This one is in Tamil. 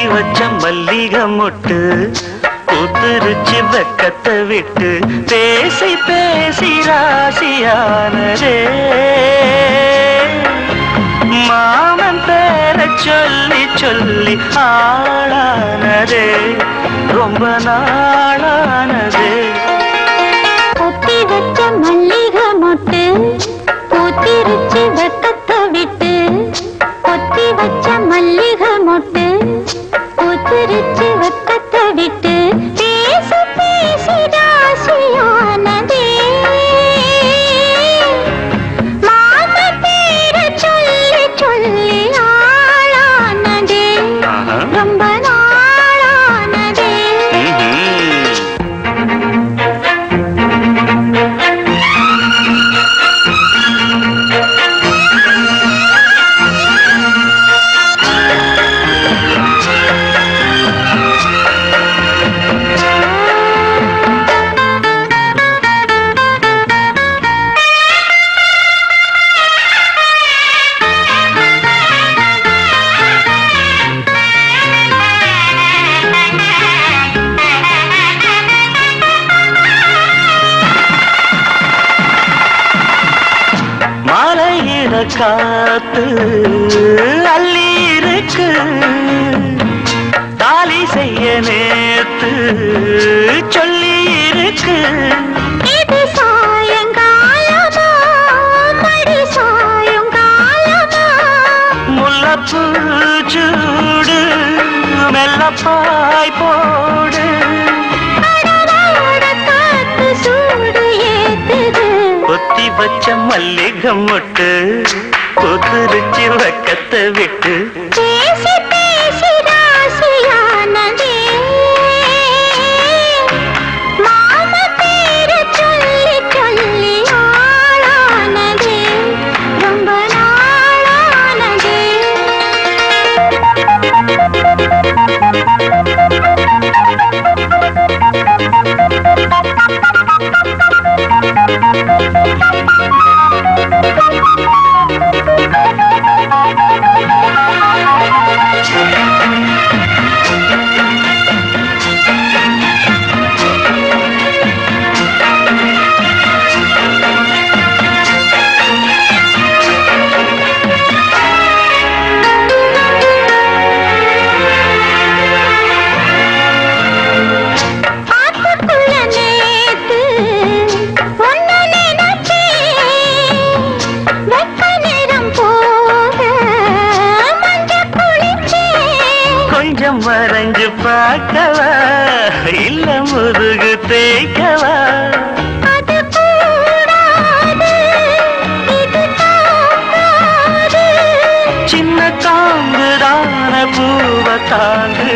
வச்ச மல்லிகை மொட்டு பூத்துருச்சு வெக்கத்தை விட்டு பேசி பேசி ராசியானதே மாமன் பேர சொல்லி சொல்லி ஆளானதே ரொம்ப நாளானதே கொத்தி வச்ச மல்லிகை மொட்டு பூத்திருச்சு வெக்கத்தை விட்டு கொத்தி வச்ச மல்லிகை மொட்டு பூத்திருச்சு வெக்கத்தை விட்டு பேசி பேசி ராசியானதே மாமா பேர சொல்லி சொல்லி ஆளானதே ஆஹா. ரொம்ப நாளானதே ம்ஹும். மாலையிட காத்து அள்ளி இருக்கு தாலி செய்ய நேத்து சொல்லி இருக்கு இது சாயங்காலமா மடி சாயங்காலமா முல்லப்பூ சூடு மெல்லப்பாய் போடு கடலோட காத்து சூடு ஏத்துது கொத்தி வச்ச மல்லிகை மொட்டு கொத்துருச்சி வக்கத்தை விட்டு பேசி பேசி ராசியானதே மாமா பேர சொல்லி சொல்லி ஆளானதே ரொம்ப நாளானதே ஆத்துக்குள்ள நேத்து ஒன்னு நினைச்சேன் வெக்க நேரம் போக மஞ்ச குளிச்சேன் கொஞ்சம் வரைஞ்சு பார்க்கவா இல்ல முதுகு தேய்க்கவா அது கூடாது இது தாங்காது சின்ன காம்புதான பூவ தாங்கு